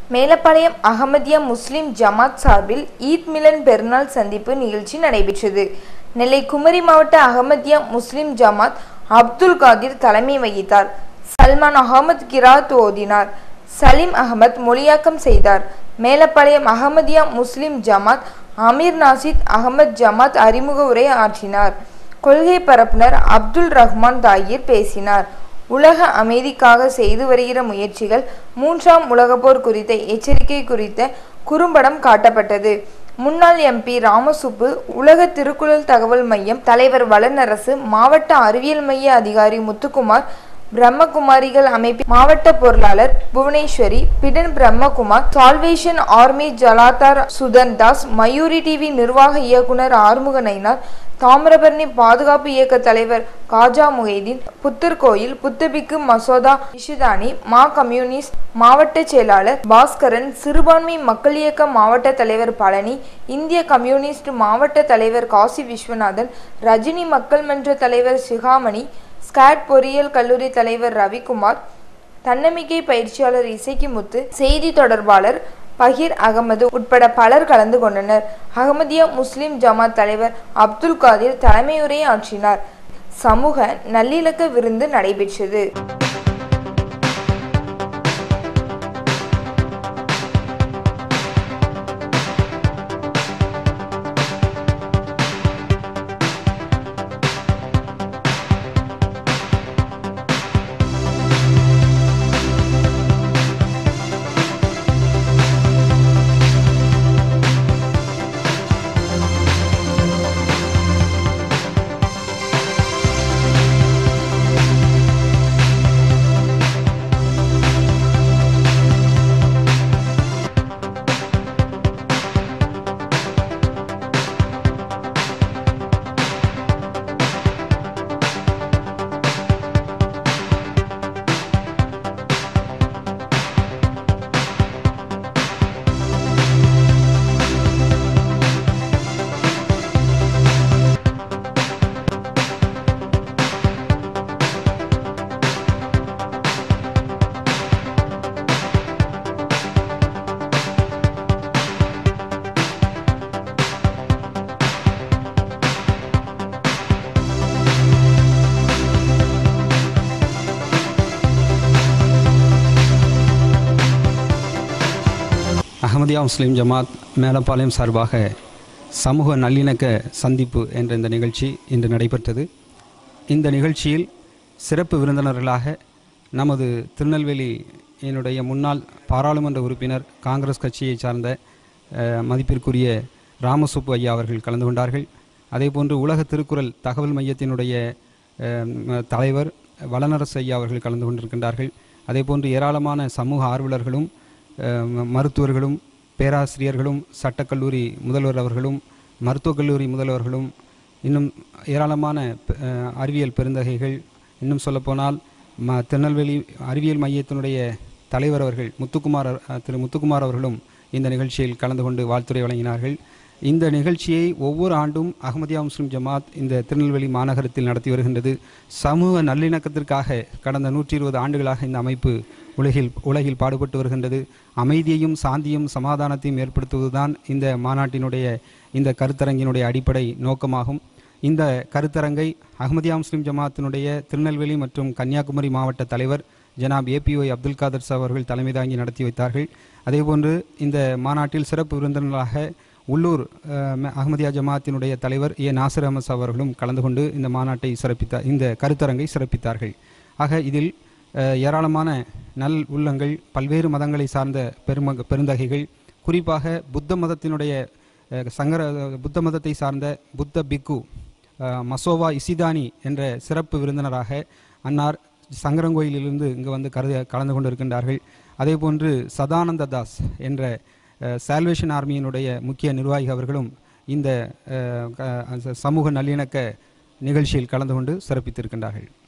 மேலப்பாளையம் அகமதியா முஸ்லிம் ஜமாத் சார்பில் ஈத் மிலன் பெருநாள் சந்திப்பு நிகழ்ச்சி நடைபெற்றது நெல்லை குமரி மாவட்ட அகமதியா முஸ்லிம் ஜமாத் அப்துல் காதிர் தலைமை வகித்தார் சல்மான் அகமது கிராத் ஓதினார் சலீம் அகமத் மொழியாக்கம் செய்தார் மேலப்பாளையம் அகமதியா முஸ்லிம் ஜமாத் அமீர் நாசித் அகமது ஜமாத் அறிமுக உரை ஆற்றினார் கொள்கை பரப்புனர் அப்துல் ரஹ்மான் தாயிர் பேசினார் உலக அமைதிக்காக செய்து வருகிற முயற்சிகள் மூன்றாம் உலகப் போர் குறித்த எச்சரிக்கை குறித்த குறும்படம் காட்டப்பட்டது முன்னாள் எம்பி ராமசுப்பு உலக திருக்குறள் தகவல் மையம் தலைவர் வளனரசு மாவட்ட அறிவியல் மைய அதிகாரி முத்துக்குமார் பிரம்மகுமாரிகள் அமைப்பின் மாவட்ட பொருளாளர் புவனேஸ்வரி பிடன் Brahmakumar Salvation Army Jaladhar Sudhan Das Mayuri TV நிர்வாக இயக்குனர் ஆறுமுக நயினார் தாமிரபரணி பாதுகாப்பு இயக்க தலைவர் காஜா முகைதீன் புத்தர் கோயில் புத்தபிக்கு மசோதா இஷுதானி மா கம்யூனிஸ்ட் மாவட்ட செயலாளர் பாஸ்கரன் சிறுபான்மை மக்கள் இயக்க மாவட்ட தலைவர் பழனி இந்திய கம்யூனிஸ்ட் மாவட்ட தலைவர் காசி விஸ்வநாதன் ரஜினி மக்கள் மன்ற தலைவர் சிகாமணி ஸ்காட் பொறியியல் கல்லூரி தலைவர் ரவிக்குமார் தன்னம்பிக்கை பயிற்சியாளர் இசைக்குமுத்து செய்தி தொடர்பாளர் பகீர் அகமது உட்பட பலர் கலந்து கொண்டனர் அகமதியா முஸ்லிம் ஜமாத் தலைவர் அப்துல் காதிர் தலைமையுரை ஆற்றினார் சமூக நல்லிணக்க விருந்து நடைபெற்றது அகமதியா முஸ்லீம் ஜமாத் மேலப்பாளையம் சார்பாக சமூக நல்லிணக்க சந்திப்பு என்ற இந்த நிகழ்ச்சி இன்று நடைபெற்றது இந்த நிகழ்ச்சியில் சிறப்பு விருந்தினர்களாக நமது திருநெல்வேலி என்னுடைய முன்னாள் பாராளுமன்ற உறுப்பினர் காங்கிரஸ் கட்சியை சார்ந்த அஹ், மதிப்பிற்குரிய ராமசுப்பு ஐயா அவர்கள் கலந்து கொண்டார்கள் அதேபோன்று உலக திருக்குறள் தகவல் மையத்தினுடைய அஹ், ம- தலைவர் வளனரசு ஐயா அவர்கள் கலந்து கொண்டிருக்கின்றார்கள் அதேபோன்று ஏராளமான சமூக ஆர்வலர்களும் அஹ், ம- மருத்துவர்களும் பேராசிரியர்களும் சட்டக்கல்லூரி முதல்வர் அவர்களும் மருத்துவக் கல்லூரி முதல்வர்களும் இன்னும் ஏராளமான ப- அஹ், அறிவியல் பெருந்தகைகள் இன்னும் சொல்லப்போனால் ம திருநெல்வேலி அறிவியல் மையத்தினுடைய தலைவர் அவர்கள் முத்துக்குமார் அவ- அஹ், திரு முத்துக்குமார் அவர்களும் இந்த நிகழ்ச்சியில் கலந்து கொண்டு வாழ்த்துரை வழங்கினார்கள் இந்த நிகழ்ச்சியை ஒவ்வொரு ஆண்டும் அகமதியா முஸ்லிம் ஜமாத் இந்த திருநெல்வேலி மாநகரத்தில் நடத்தி வருகின்றது சமூக நல்லிணக்கத்திற்காக கடந்த நூற்றி இருபது ஆண்டுகளாக இந்த அமைப்பு உலகில் உலகில் பாடுபட்டு வருகின்றது அமைதியையும் சாந்தியும் சமாதானத்தையும் ஏற்படுத்துவதுதான் இந்த மாநாட்டினுடைய இந்த கருத்தரங்கினுடைய அடிப்படை நோக்கமாகும் இந்த கருத்தரங்கை அகமதியா முஸ்லிம் ஜமாத்தினுடைய திருநெல்வேலி மற்றும் கன்னியாகுமரி மாவட்ட தலைவர் ஜனாப் ஏபிஒய் அப்துல் காதர் சாப் அவர்கள் தலைமை தாங்கி நடத்தி வைத்தார்கள் அதேபோன்று இந்த மாநாட்டில் சிறப்பு விருந்தினர்களாக உள்ளூர் அஹ், ம- அகமதியா ஜமாத்தினுடைய தலைவர் ஏ நாசர் அஹமத் சாப் அவர்களும் கலந்து கொண்டு இந்த மாநாட்டை சிறப்பித்தார் இந்த கருத்தரங்கை சிறப்பித்தார்கள் ஆக இதில் அஹ், ஏராளமான நல் உள்ளங்கள் பல்வேறு மதங்களை சார்ந்த பெரும பெருந்தகைகள் குறிப்பாக புத்த மதத்தினுடைய அஹ், சங்கர புத்த மதத்தை சார்ந்த புத்த பிக்கு அஹ், மசோவா இசிதானி என்ற சிறப்பு விருந்தினராக அன்னார் சங்கரங்கோயிலிருந்து இங்கு வந்து கருத கலந்து கொண்டிருக்கின்றார்கள் அதேபோன்று சதானந்த தாஸ் என்ற சால்வேஷன் ஆர்மியினுடைய முக்கிய நிர்வாகி அவர்களும் இந்த அஹ், க- சமூக நல்லிணக்க நிகழ்ச்சியில் கலந்து கொண்டு சிறப்பித்திருக்கின்றார்கள்